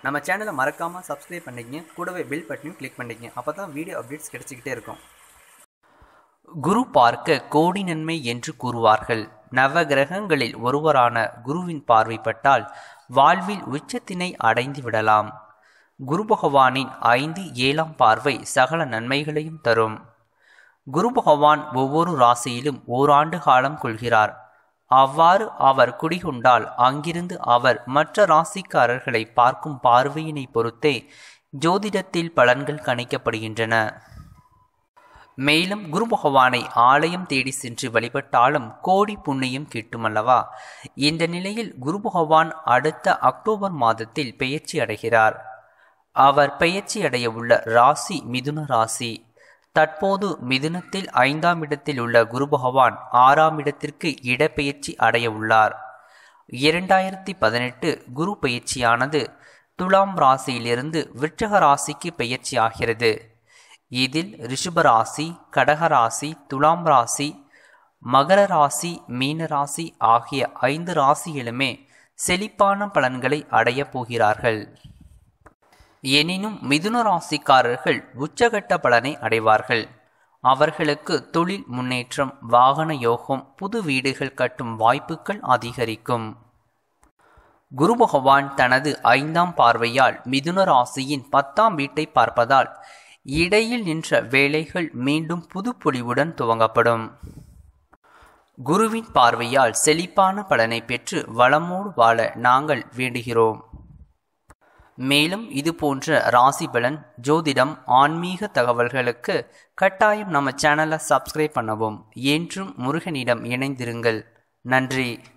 நம்ம சேனலை மறக்காமல் சப்ஸ்கிரைப் பண்ணிக்கங்க கூடவே பில் பட்டனையும் கிளிக் பண்ணிக்கங்க அப்போ தான் வீடியோ அப்டேட்ஸ் கிடைச்சிக்கிட்டே இருக்கும் குரு பார்க்க கோடி நன்மை என்று கூறுவார்கள் நவ கிரகங்களில் ஒருவரான குருவின் பார்வைப்பட்டால் வாழ்வில் உச்சத்தினை அடைந்து விடலாம் குரு பகவானின் ஐந்து ஏழாம் பார்வை சகல நன்மைகளையும் தரும் குரு பகவான் ஒவ்வொரு ராசியிலும் ஓராண்டு காலம் கொள்கிறார் அவ்வாறு அவர் குடிகொண்டால் அங்கிருந்து அவர் மற்ற ராசிக்காரர்களை பார்க்கும் பார்வையினை பொறுத்தே ஜோதிடத்தில் பலன்கள் கணிக்கப்படுகின்றன மேலும் குரு பகவானை ஆலயம் தேடி சென்று வழிபட்டாலும் கோடி புண்ணியம் கிட்டுமல்லவா இந்த நிலையில் குரு பகவான் அடுத்த அக்டோபர் மாதத்தில் பெயர்ச்சி அடைகிறார் அவர் பெயர்ச்சி அடைய உள்ள ராசி மிதுன ராசி தற்போது மிதுனத்தில் ஐந்தாம் இடத்தில் உள்ள குரு பகவான் ஆறாம் இடத்திற்கு இடப்பெயர்ச்சி அடைய உள்ளார் இரண்டாயிரத்தி பதினெட்டு குரு பெயர்ச்சியானது துலாம் ராசியிலிருந்து விருச்சக ராசிக்கு பெயர்ச்சி ஆகிறது இதில் ரிஷப ராசி கடக ராசி துலாம் ராசி மகர ராசி மீன ராசி ஆகிய ஐந்து ராசிகளுமே செழிப்பான பலன்களை அடையப் போகிறார்கள் எனினும் மிதுன ராசிக்காரர்கள் உச்சகட்ட பலனை அடைவார்கள் அவர்களுக்கு தொழில் முன்னேற்றம் வாகன யோகம் புது வீடுகள் கட்டும் வாய்ப்புகள் அதிகரிக்கும் குரு பகவான் தனது ஐந்தாம் பார்வையால் மிதுன ராசியின் பத்தாம் வீட்டை பார்ப்பதால் இடையில் நின்ற வேலைகள் மீண்டும் புதுப்பொலிவுடன் துவங்கப்படும் குருவின் பார்வையால் செழிப்பான பலனை பெற்று வளமோடு வாழ நாங்கள் வேண்டுகிறோம் மேலும் இது போன்ற ராசி பலன் ஜோதிடம் ஆன்மீக தகவல்களுக்கு கட்டாயம் நம்ம சேனலை சப்ஸ்கிரைப் பண்ணவும் என்றும் முருகனிடம் இணைந்திருங்கள் நன்றி